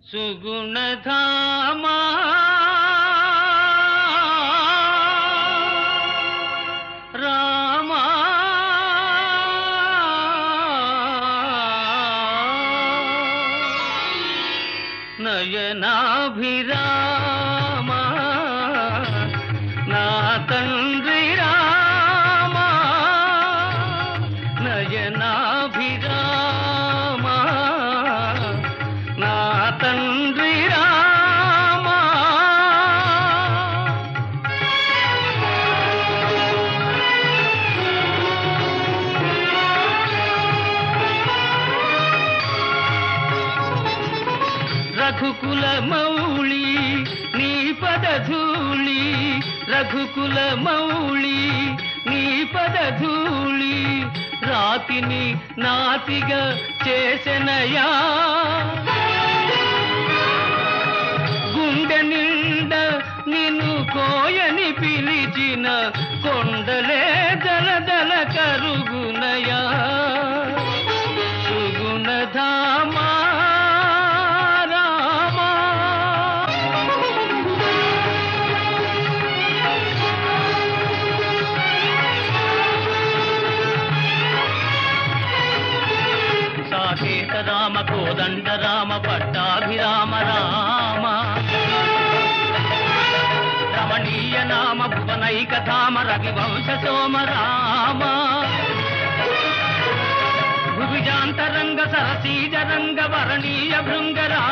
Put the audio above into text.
సుగుణధామా రామా నయనాభిరామా నా తండ్రి రామా నయనాభిరామా నా తండ్రి రామా రఘుకుల మౌళి నీ పదధూళి రఘుకుల మౌళి నీ పదధూళి రాతిని నాతిగా చేసెనయా గుండె నిండ నిన్ను కోయని పిలిచిన కొండలే దలదల కరుగునయా సుగుణధామా రామా సాకేత రామ కోదండ రామ పట్టాభిరామ రామ రమణీయ నామ భువనైక ధామ రవివంశ సోమ రామ భువిజాంతరంగ సరసీజ రంగ వరణీయ భృంగ రామ